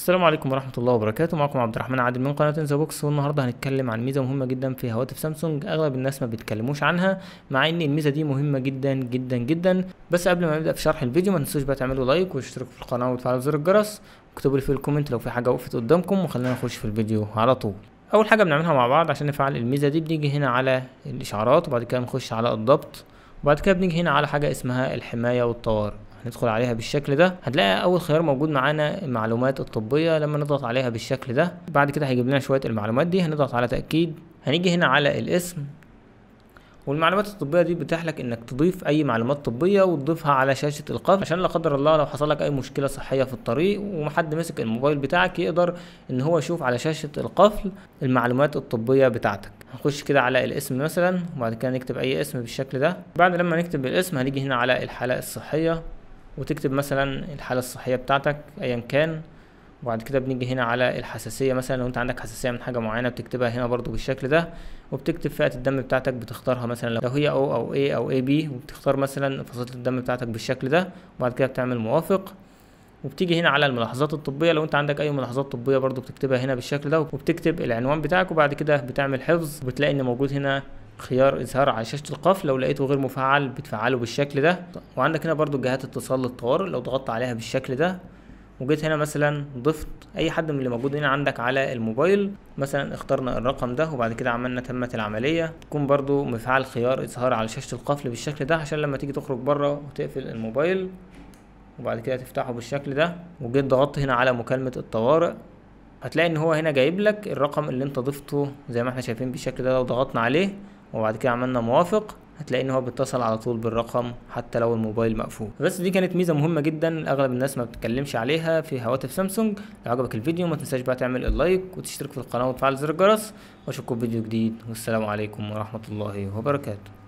السلام عليكم ورحمة الله وبركاته معكم عبد الرحمن عادل من قناة ذا بوكس والنهاردة هنتكلم عن ميزة مهمة جدا في هواتف سامسونج أغلب الناس ما بيتكلموش عنها مع إن الميزة دي مهمة جدا جدا جدا بس قبل ما نبدأ في شرح الفيديو ما تنسوش بقى تعملوا لايك واشتركوا في القناة وتفعلوا زر الجرس واكتبوا لي في الكومنت لو في حاجة وقفت قدامكم وخلينا نخش في الفيديو على طول أول حاجة بنعملها مع بعض عشان نفعل الميزة دي بنيجي هنا على الإشعارات وبعد كده نخش على الضبط وبعد كده بنيجي هنا على حاجة اسمها الحماية والطوارئ هندخل عليها بالشكل ده هتلاقي اول خيار موجود معانا المعلومات الطبيه لما نضغط عليها بالشكل ده بعد كده هيجيب لنا شويه المعلومات دي هنضغط على تاكيد هنيجي هنا على الاسم والمعلومات الطبيه دي بتتيح لك انك تضيف اي معلومات طبيه وتضيفها على شاشه القفل عشان لا قدر الله لو حصل لك اي مشكله صحيه في الطريق وحد مسك الموبايل بتاعك يقدر ان هو يشوف على شاشه القفل المعلومات الطبيه بتاعتك هنخش كده على الاسم مثلا وبعد كده نكتب اي اسم بالشكل ده بعد لما نكتب الاسم هنيجي هنا على الحاله الصحيه وتكتب مثلا الحالة الصحية بتاعتك ايا كان وبعد كده بنيجي هنا على الحساسية مثلا لو انت عندك حساسية من حاجة معينة بتكتبها هنا برضو بالشكل ده وبتكتب فئة الدم بتاعتك بتختارها مثلا لو هي او او اي او اي بي وبتختار مثلا فصيلة الدم بتاعتك بالشكل ده وبعد كده بتعمل موافق وبتيجي هنا على الملاحظات الطبية لو انت عندك اي ملاحظات طبية برضو بتكتبها هنا بالشكل ده وبتكتب العنوان بتاعك وبعد كده بتعمل حفظ وبتلاقي ان موجود هنا خيار اظهار على شاشه القفل لو لقيته غير مفعل بتفعله بالشكل ده وعندك هنا برضو جهات اتصال للطوارئ لو ضغطت عليها بالشكل ده وجيت هنا مثلا ضفت اي حد من اللي موجود هنا عندك على الموبايل مثلا اخترنا الرقم ده وبعد كده عملنا تمت العمليه تكون برضو مفعل خيار اظهار على شاشه القفل بالشكل ده عشان لما تيجي تخرج بره وتقفل الموبايل وبعد كده تفتحه بالشكل ده وجيت ضغطت هنا على مكالمه الطوارئ هتلاقي ان هو هنا جايب لك الرقم اللي انت ضفته زي ما احنا شايفين بالشكل ده لو ضغطنا عليه وبعد كده عملنا موافق هتلاقي ان هو بيتصل على طول بالرقم حتى لو الموبايل مقفول بس دي كانت ميزه مهمه جدا اغلب الناس ما بتتكلمش عليها في هواتف سامسونج لو عجبك الفيديو ما تنساش بقى تعمل اللايك وتشترك في القناه وتفعل زر الجرس واشوفكم في فيديو جديد والسلام عليكم ورحمه الله وبركاته